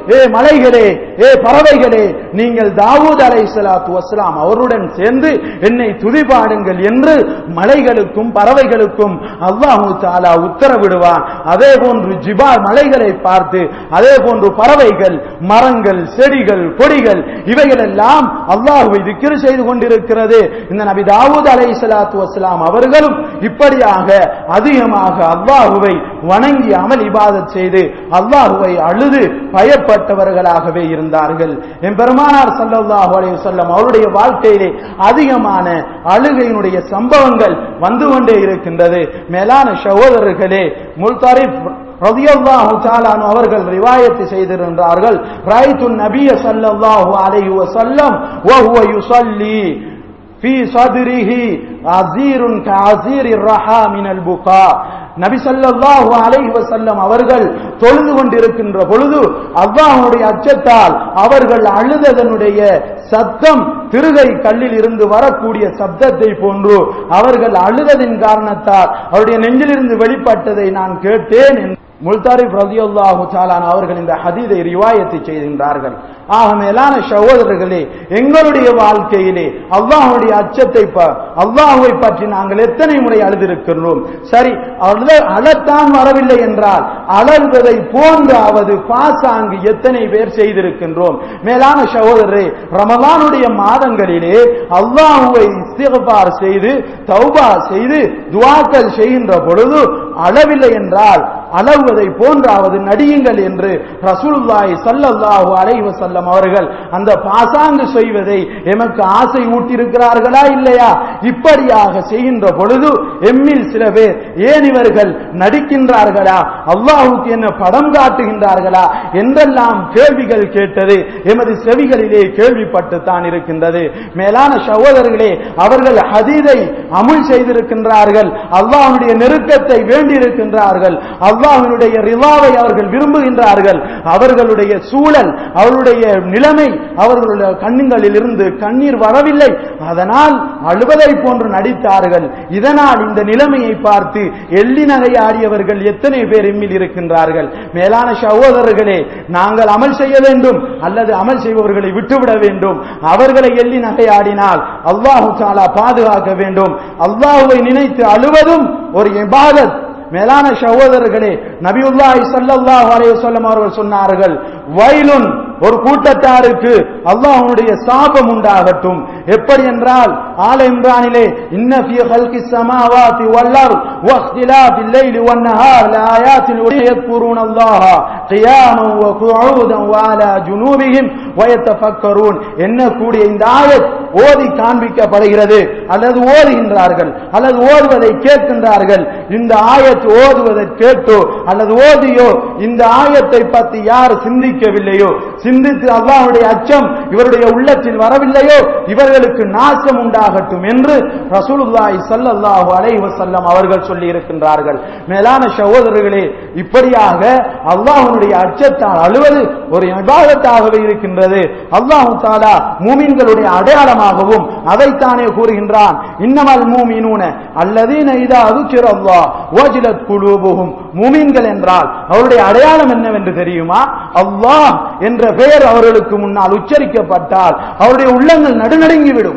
ஏ மலைகளே ஏ பறவைகளே நீங்கள் தாவூத் அலை சலாத்து வஸ்லாம் அவருடன் சேர்ந்து என்னை துதிபாடுங்கள் என்று மலைகளுக்கும் பறவைகளுக்கும் அல்லாஹு தாலா உத்தரவிடுவான் அதே போன்று ஜிபால் மலைகளை பார்த்து அதே போன்று பறவைகள் மரங்கள் செடிகள் கொடிகள் இவைகள் எல்லாம் அல்லாஹுவை திக்கிரு செய்து கொண்டிருக்கிறது இந்த நபி தாவூத் அலை சலாத்து வஸ்லாம் அவர்களும் இப்படியாக அதிகமாக அல்லாஹுவை வணங்கி அமல் இபாதத் செய்து அல்லாஹுவை அழுது பயப்பட்டவர்களாகவே இருந்தார்கள் என் பெருமானார் சல்லல்லாஹு அலைஹி வஸல்லம் அவருடைய வாழ்க்கையிலே அதிகமான அழுகையினுடைய சம்பவங்கள் வந்து கொண்டே இருக்கின்றது மேலான சகோதரர்களே முல்தாரிப் ரதியல்லாஹு தஆலான் அவர்கள் ரிவாயத் செய்திருந்தார்கள் ராய்து நபிய ஸல்லல்லாஹு அலைஹி வஸல்லம் வஹுவ யுஸல்லி في صدره عزير كعزير الرحى من البكاء நபி ஸல்லல்லாஹு அலைஹி வஸல்லம் அவர்கள் தொழுது கொண்டிருக்கின்ற பொழுது அல்லாஹ்வுடைய அச்சத்தால் அவர்கள் அழுததனுடைய சத்தம் திருகை கல்லில் இருந்து வரக்கூடிய சப்தத்தை போன்று அவர்கள் அழுததின் காரணத்தால் அவருடைய நெஞ்சிலிருந்து வெளிப்பட்டதை நான் கேட்டேன் என்று முல்தாரிப் ரதியுல்லாஹு சாலான் அவர்கள் இந்த ஹதீதை ரிவாயத்தை செய்கின்றார்கள் ஆக மேலான சகோதரர்களே எங்களுடைய வாழ்க்கையிலே அல்லாஹுடைய அச்சத்தை அல்லாஹுவை பற்றி நாங்கள் எத்தனை முறை அழுதிருக்கின்றோம் சரி அழுத அழத்தான் வரவில்லை என்றால் அழல்வதை போன்றாவது பாசாங்கு எத்தனை பேர் செய்திருக்கின்றோம் மேலான சகோதரரே ரமலானுடைய மாதங்களிலே அல்லாஹுவை இஸ்திகபார் செய்து தௌபா செய்து துவாக்கள் செய்கின்ற பொழுது அளவில்லை என்றால் அளவுவதை போன்றாவது நடியுங்கள் என்று ரசூலுல்லாஹி ஸல்லல்லாஹு அலைஹி வஸல்லம் அவர்கள் அந்த பாசாங்கு செய்வதை எமக்கு ஆசை ஊட்டியிருக்கிறார்களா இல்லையா இப்படியாக செய்கின்ற பொழுது எம்மில் சில பேர் ஏன் இவர்கள் நடிக்கின்றார்களா அல்லாஹுக்கு என்ன படம் காட்டுகின்றார்களா என்றெல்லாம் கேள்விகள் கேட்டது எமது செவிகளிலே கேள்விப்பட்டு தான் இருக்கின்றது மேலான சகோதரர்களே அவர்கள் ஹதீதை அமுல் செய்திருக்கின்றார்கள் அல்லாஹுடைய நெருக்கத்தை வேண்டியிருக்கின்றார்கள் அல்லாஹினுடைய ரிவாவை அவர்கள் விரும்புகின்றார்கள் அவர்களுடைய சூழல் அவர்களுடைய நிலைமை அவர்களுடைய கண்ணுங்களில் இருந்து கண்ணீர் வரவில்லை அதனால் அழுவதை போன்று நடித்தார்கள் இதனால் இந்த நிலைமையை பார்த்து எள்ளி நகையாடியவர்கள் எத்தனை பேர் எம்மில் இருக்கின்றார்கள் மேலான சகோதரர்களே நாங்கள் அமல் செய்ய வேண்டும் அல்லது அமல் செய்பவர்களை விட்டுவிட வேண்டும் அவர்களை எள்ளி நகையாடினால் அல்லாஹு தாலா பாதுகாக்க வேண்டும் அல்லாஹுவை நினைத்து அழுவதும் ஒரு இபாதத் மேலான சகோதரர்களே நபியுல்லாஹி ஸல்லல்லாஹு அலைஹி வஸல்லம் அவர்கள் சொன்னார்கள் வயலுன் ஒரு கூட்டத்தாருக்கு அல்லாஹ்வுடைய சாபம் உண்டாகட்டும் எப்படி என்றால் ஆல இம்ரானிலே இன்ன ஃபீ ஹல்கி ஸமாவாதி வல் அர்த் வக்திலாஃபில் லைலி வன் நஹார் லஆயாத்தின் யذكرون الله قياما وقعودا وعلى جنوبهم ويتفكرون என்ன கூடிய இந்த ஆயத் ஓதி காண்பிக்கப்படுகிறது அல்லது ஓதுகின்றார்கள் அல்லது ஓதுவதை கேட்கின்றார்கள் இந்த ஆயத் ஓதுவதை கேட்டோ அல்லது ஓதியோ இந்த ஆயத்தை பற்றி யார் சிந்திக்கவில்லையோ சிந்தித்து அல்லாஹ்வுடைய அச்சம் இவருடைய உள்ளத்தில் வரவில்லையோ இவர்களுக்கு நாசம் உண்டாகட்டும் என்று ரசூலுல்லாஹி ஸல்லல்லாஹு அலைஹி வஸல்லம் அவர்கள் சொல்லி இருக்கின்றார்கள் மேலான சகோதரர்களே இப்படியாக அல்லாஹ்வுடைய அச்சத்தால் அழுவது ஒரு இபாதத்தாகவே இருக்கின்றது அல்லாஹு தாலா மூமின்களுடைய அடையாளமாகவும் அதைத்தானே கூறுகின்றான் இன்னமல் மூமினூன அல்லதீன இதா அதுக்கிற அல்லாஹ் வஜிலத் குலூபுஹும் மூமின்கள் என்றால் அவருடைய அடையாளம் என்னவென்று தெரியுமா அல்லாஹ் என்ற பெயர் அவர்களுக்கு முன்னால் உச்சரிக்கப்பட்டால் அவருடைய உள்ளங்கள் நடுநடுங்கிவிடும்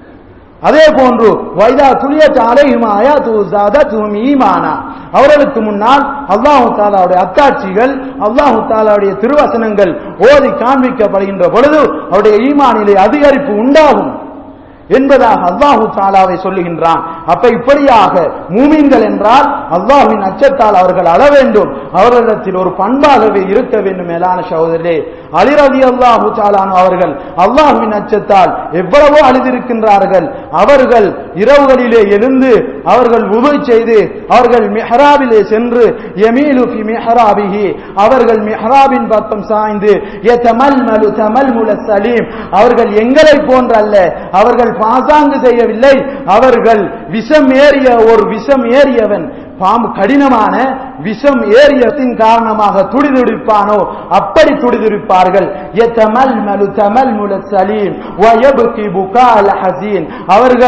அதே போன்று வைதா துளியத் அலைஹிம் ஆயாத்து ஜாதத்துஹும் ஈமானா அவர்களுக்கு முன்னால் அல்லாஹு தாலாவுடைய அத்தாட்சிகள் அல்லாஹு தாலாவுடைய திருவசனங்கள் ஓதி காண்பிக்கப்படுகின்ற பொழுது அவருடைய ஈமானிலே அதிகரிப்பு உண்டாகும் என்பதாக அல்லாஹு தாலாவை சொல்லுகின்றான் அப்ப இப்படியாக மூமின்கள் என்றால் அல்லாஹுவின் அச்சத்தால் அவர்கள் அழ வேண்டும் அவர்களிடத்தில் ஒரு பண்பாகவே இருக்க வேண்டும் மேலான சகோதரே அலிரதி அல்லாஹு தாலானு அவர்கள் அல்லாஹுவின் அச்சத்தால் எவ்வளவோ அழுதிருக்கின்றார்கள் அவர்கள் இரவுகளிலே எழுந்து அவர்கள் உபை செய்து அவர்கள் மிஹராபிலே சென்று யமீலு ஃபி மிஹராபிஹி அவர்கள் மிஹராபின் பக்கம் சாய்ந்து யதமல்மலு தமல்முல சலீம் அவர்கள் எங்களை போன்றல்ல அவர்கள் பாசாங்கு செய்யவில்லை அவர்கள் விஷம் ஏறிய ஒரு விஷம் ஏறியவன் பாம்பு கடினமான விஷம் ஏறியத்தின் காரணமாக துடிதுடிப்பானோ அப்படி துடிதுடிப்பார்கள் எத்தமல் மலு தமல் முல சலீம் வயபுகி புகால் ஹசீன் அவர்கள்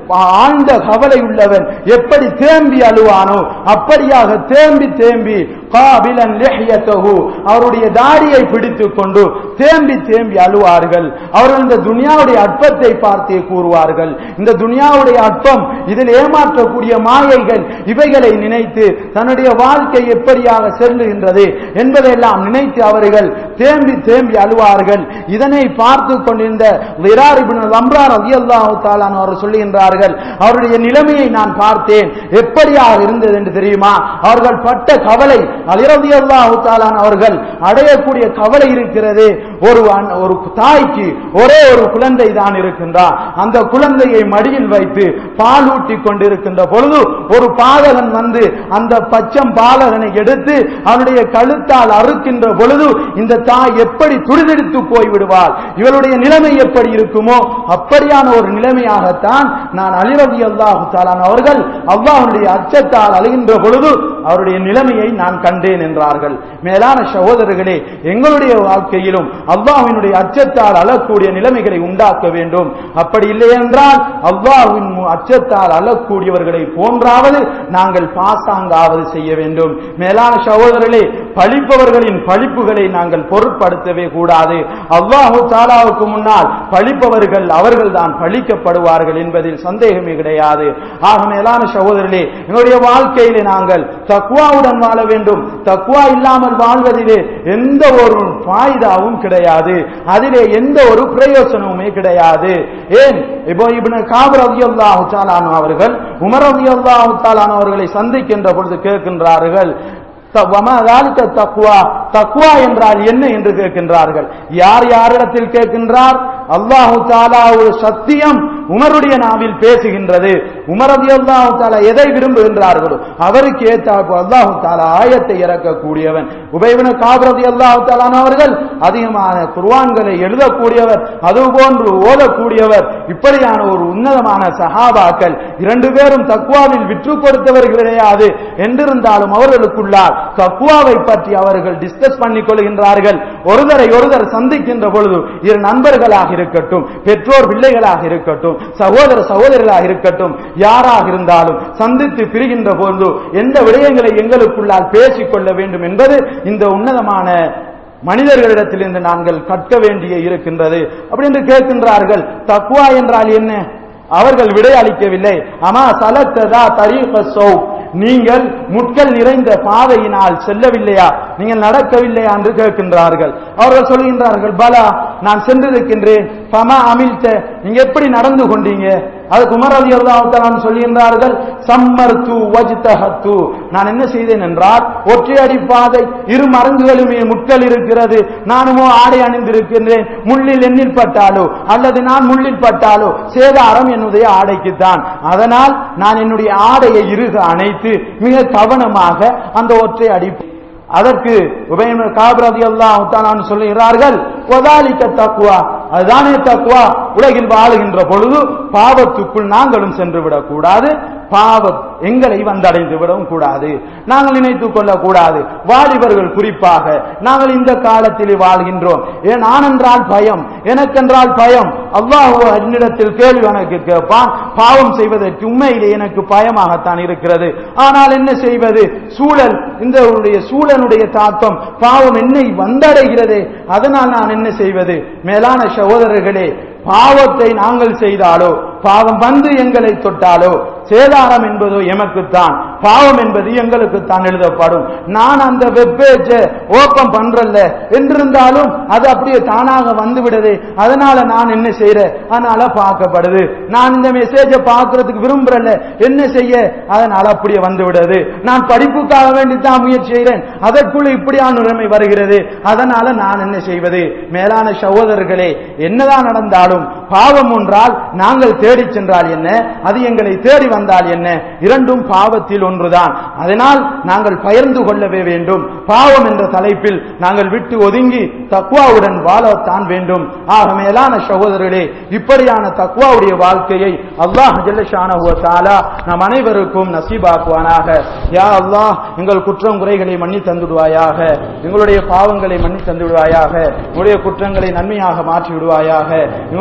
ஆழ்ந்த கவலை உள்ளவன் எப்படி தேம்பி அழுவானோ அப்படியாக தேம்பி தேம்பி காபிலன் லிஹ்யத்தஹு அவருடைய தாடியை பிடித்துக் கொண்டு தேம்பி தேம்பி அழுவார்கள் அவர்கள் இந்த துனியாவுடைய அற்பத்தை பார்த்தே கூறுவார்கள் இந்த துனியாவுடைய அற்பம் இதில் ஏமாற்றக்கூடிய மாயைகள் இவைகளை நினைத்து தன்னுடைய வாழ்க்கை எப்படியாக செல்லுகின்றது என்பதையெல்லாம் நினைத்து அவர்கள் தேம்பி தேம்பி அழுவார்கள் இதனை பார்த்து கொண்டிருந்த விரார் இப்னு லம்ரார் ரலியல்லாஹு தஆலா அவர் சொல்லுகின்றார்கள் அவருடைய நிலைமையை நான் பார்த்தேன் எப்படியாக இருந்தது என்று தெரியுமா அவர்கள் பட்ட கவலை அலிரதி அல்லாஹு தாலான் அவர்கள் அடையக்கூடிய கவலை இருக்கிறது ஒரு அன்- ஒரு தாய்க்கு ஒரே ஒரு குழந்தை தான் இருக்கின்றார் அந்த குழந்தையை மடியில் வைத்து பால் ஊட்டி கொண்டிருக்கின்ற பொழுது ஒரு பாதகன் வந்து அந்த பச்சம் பாலகனை எடுத்து அவனுடைய கழுத்தால் அறுக்கின்ற பொழுது இந்த தாய் எப்படி துடிதுடித்து போய் விடுவாள் இவளுடைய நிலைமை எப்படி இருக்குமோ அப்படியான ஒரு நிலைமையாகத்தான் நான் அலிரதி அல்லாஹு தாலான் அவர்கள் அல்லாஹ்வுடைய அச்சத்தால் அழுகின்ற பொழுது அவருடைய நிலைமையை நான் கண்டேன் என்றார்கள் மேலான சகோதரர்களே எங்களுடைய வாழ்க்கையிலும் அல்லாஹ்வினுடைய அச்சத்தால் அழக்கூடிய நிலைமைகளை உண்டாக்க வேண்டும் அப்படி இல்லை என்றால் அல்லாஹ்வின் மு- அச்சத்தால் அழக்கூடியவர்களை போன்றாவது நாங்கள் பாசாங்காவது செய்ய வேண்டும் மேலான சகோதரர்களே பழிப்பவர்களின் பழிப்புகளை நாங்கள் பொருட்படுத்தவே கூடாது அல்லாஹு தாலாவுக்கு முன்னால் பழிப்பவர்கள் அவர்கள் தான் பழிக்கப்படுவார்கள் என்பதில் சந்தேகமே கிடையாது ஆக மேலான சகோதரர்களே எங்களுடைய வாழ்க்கையிலே நாங்கள் தக்குவாவுடன் வாழ வேண்டும் தக்குவா இல்லாமல் வாழ்வதிலே எந்த ஒரு பாய்தாவும் கிடையாது அதிலே எந்த ஒரு பிரயோசனமுமே கிடையாது ஏன் இப்போ இப்னு காபர் ரலியல்லாஹு தஆலா அவர்கள் உமர் ரலியல்லாஹு தஆலா அவர்களை சந்திக்கின்ற பொழுது கேட்கின்றார்கள் த- வமா ذلك தக்வா தக்வா என்றால் என்ன என்று கேட்கின்றார்கள் யார் யாரிடத்தில் கேட்கின்றார் அல்லாஹு தாலா ஒரு சத்தியம் உமருடைய நாவில் பேசுகின்றது உமரதி அல்லாஹு தாலா எதை விரும்புகின்றார்களோ அவருக்கு ஏற்றாப்பு அல்லாஹு தாலா ஆயத்தை இறக்கக்கூடியவன் உபயவன காபிரதி அல்லாஹு தாலான் அவர்கள் அதிகமான குர்வான்களை எழுதக்கூடியவர் அதுபோன்று ஓதக்கூடியவர் இப்படியான ஒரு உன்னதமான சஹாபாக்கள் இரண்டு பேரும் தக்குவாவில் விற்று கொடுத்தவர்கள் கிடையாது என்றிருந்தாலும் அவர்களுக்குள்ளார் தக்குவாவை பற்றி அவர்கள் டிஸ்கஸ் பண்ணிக் கொள்கின்றார்கள் ஒருதரை ஒருதர் சந்திக்கின்ற பொழுது இரு நண்பர்களாக இருக்கட்டும் பெற்றோர் பிள்ளைகளாக இருக்கட்டும் சகோதர சகோதரிகளாக இருக்கட்டும் யாராக இருந்தாலும் சந்தித்து பிரிகின்ற பொழுது எந்த விடயங்களை எங்களுக்குள்ளால் பேசிக் கொள்ள வேண்டும் என்பது இந்த உன்னதமான மனிதர்களிடத்திலிருந்து நாங்கள் கற்க வேண்டிய இருக்கின்றது அப்படி என்று கேட்கின்றார்கள் தக்குவா என்றால் என்ன அவர்கள் விடை அளிக்கவில்லை அமா சலத்ததா தரீக சௌ நீங்கள் முட்கள் நிறைந்த பாதையினால் செல்லவில்லையா நீங்கள் நடக்கவில்லையா என்று கேட்கின்றார்கள் அவர்கள் சொல்கின்றார்கள் பலா நான் சென்றிருக்கின்றேன் பமா அமிழ்த்த நீங்க எப்படி நடந்து கொண்டீங்க அதுக்கு உமர் அலி அல்லாஹ் சொல்கின்றார்கள் சம்மர்து வஜ்தஹத்து நான் என்ன செய்தேன் என்றால் ஒற்றையடி பாதை இரு மரங்குகளுமே முட்கள் இருக்கிறது நானுமோ ஆடை அணிந்திருக்கின்றேன் முள்ளில் எண்ணில் பட்டாலோ அல்லது நான் முள்ளில் பட்டாலோ சேதாரம் என்னுடைய ஆடைக்குத்தான் அதனால் நான் என்னுடைய ஆடையை இறுக அணைத்து மிக கவனமாக அந்த ஒற்றை அடி அதற்கு உபயனர் காபிரதி அல்லாஹ் சொல்லுகிறார்கள் ஒதாலிக்க தக்குவா அதுதானே தக்குவா உலகில் வாழுகின்ற பொழுது பாவத்துக்குள் நாங்களும் சென்று விடக்கூடாது பாவ எங்களை வந்தடைந்து விடவும் கூடாது நாங்கள் நினைத்துக் கொள்ளக்கூடாது வாலிபர்கள் குறிப்பாக நாங்கள் இந்த காலத்தில் வாழ்கின்றோம் ஏன் நான் என்றால் பயம் எனக்கென்றால் பயம் அல்லாஹ் என்னிடத்தில் கேள்வி எனக்கு கேட்பான் பாவம் செய்வதற்கு உண்மையிலே எனக்கு பயமாகத்தான் இருக்கிறது ஆனால் என்ன செய்வது சூழல் இந்த உடைய சூழலுடைய தாக்கம் பாவம் என்னை வந்தடைகிறது அதனால் நான் என்ன செய்வது மேலான சகோதரர்களே பாவத்தை நாங்கள் செய்தாலோ பாவம் வந்து எங்களை தொட்டாலோ சேதாரம் என்பதோ எமக்குத்தான் பாவம் என்பது எங்களுக்குத்தான் எழுதப்படும் நான் அந்த வெப்பேஜை ஓப்பன் பண்றல்ல என்றிருந்தாலும் அது அப்படியே தானாக வந்து விடுது அதனால நான் என்ன செய்யறேன் அதனால பார்க்கப்படுது நான் இந்த மெசேஜை பார்க்கறதுக்கு விரும்புறல என்ன செய்ய அதனால அப்படியே வந்து விடுது நான் படிப்புக்காக வேண்டி தான் முயற்சி செய்கிறேன் அதற்குள்ள இப்படியான நிலைமை வருகிறது அதனால நான் என்ன செய்வது மேலான சகோதரர்களே என்னதான் நடந்தாலும் பாவம் ஒன்றால் நாங்கள் தேடிச் சென்றால் என்ன அது எங்களை தேடி வந்தால் என்ன இரண்டும் பாவத்தில் ஒன்றுதான் அதனால் நாங்கள் பயர்ந்து கொள்ளவே வேண்டும் பாவம் என்ற தலைப்பில் நாங்கள் விட்டு ஒதுங்கி தக்குவாவுடன் வாழத்தான் வேண்டும் ஆக மேலான சகோதரர்களே இப்படியான தக்குவாவுடைய வாழ்க்கையை அல்லாஹ் ஜல்லஷானஹு தஆலா நம் அனைவருக்கும் நசீபாக்குவானாக யா அல்லாஹ் எங்கள் குற்றம் குறைகளை மன்னி தந்துடுவாயாக எங்களுடைய பாவங்களை மன்னி தந்து விடுவாயாக எங்களுடைய குற்றங்களை நன்மையாக மாற்றி விடுவாயாக எங்களுடைய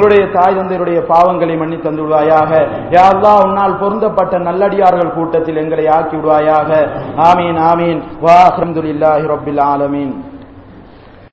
தாய் தந்தையருடைய பாவங்களை மன்னி தந்து விடுவாயாக யா அல்லாஹ் உன்னால் பொருந்தப்பட்ட நல்லடியார்கள் கூட்டத்தில் எங்களை ஆக்கி விடுவாயாக ஆமீன் ஆமீன் வா அல்ஹம்துலில்லாஹி ரப்பில் ஆலமீன்